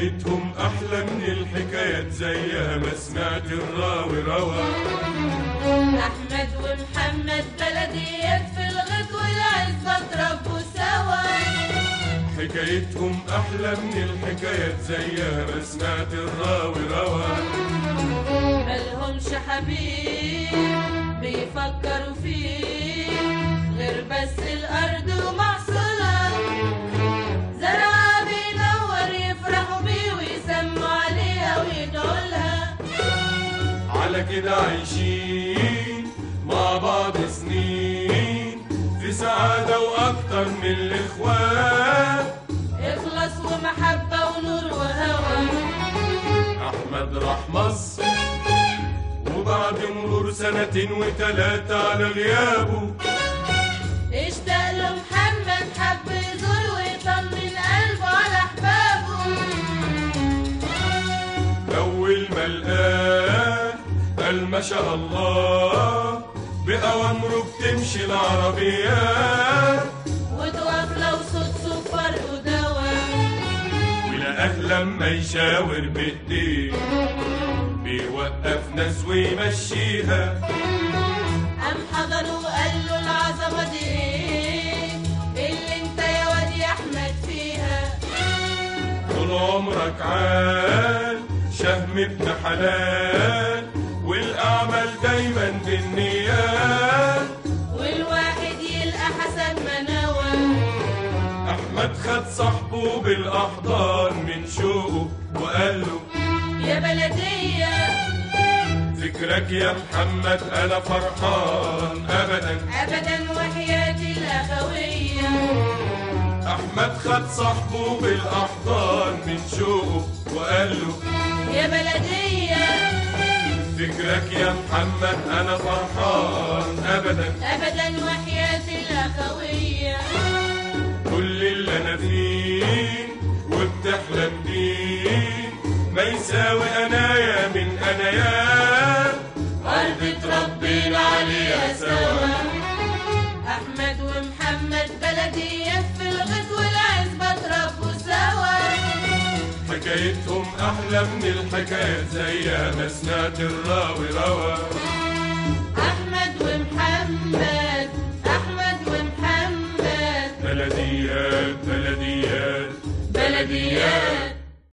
حكايتهم أحلى من الحكايات زيها ما سمعت الراوي روى أحمد ومحمد بلديات في الغد والعزة اتربوا سوا حكايتهم أحلى من الحكايات زيها ما سمعت الراوي روى ملهمش حبيب بيفكروا فيه غير بس الأرض ومحصولها زرعها بينور يفرحوا بيه ويسموا عليها ويدعوا لها على كده عايشين مع بعض سنين في سعادة وأكتر من الإخوات إخلاص ومحبة ونور وهوى أحمد راح مصر وبعد مرور سنتين وتلاتة على غيابه اشتاق له محمد حب يزور ويطمن قلبه على أحبابه أول ما لقاه قال ما شاء الله بأوامره بتمشي العربيات وتقف لو صوت صفر ودواء ولقاه لما يشاور بإيديه بيوقف ناس ويمشيها قام حضر وقال له العظمة دي ايه اللي انت يا واد يا احمد فيها طول عمرك عال شهم ابن حلال والأعمال دايما بالنيات والواحد يلقى حسب ما نوى أحمد خد صاحبه بالأحضان من شوقه وقال له يا بلدية فكرك يا محمد أنا فرحان أبدا ابدا وحياتي الاخوية أحمد خد صاحبه بالأحضان من شوقه وقال له يا بلدية فكرك يا محمد أنا فرحان أبدا ابدا وحياتي الاخوية كل اللي أنا فيه وبتحلم بيه ما يساوي أنايا من أنايات أرض تربينا عليها سوا أحمد ومحمد بلدية في الغد والعزبة تربوا سوا حكايتهم أحلى من الحكايات زيها ما سمعت الراوي روى أحمد ومحمد أحمد ومحمد بلديات بلديات بلديات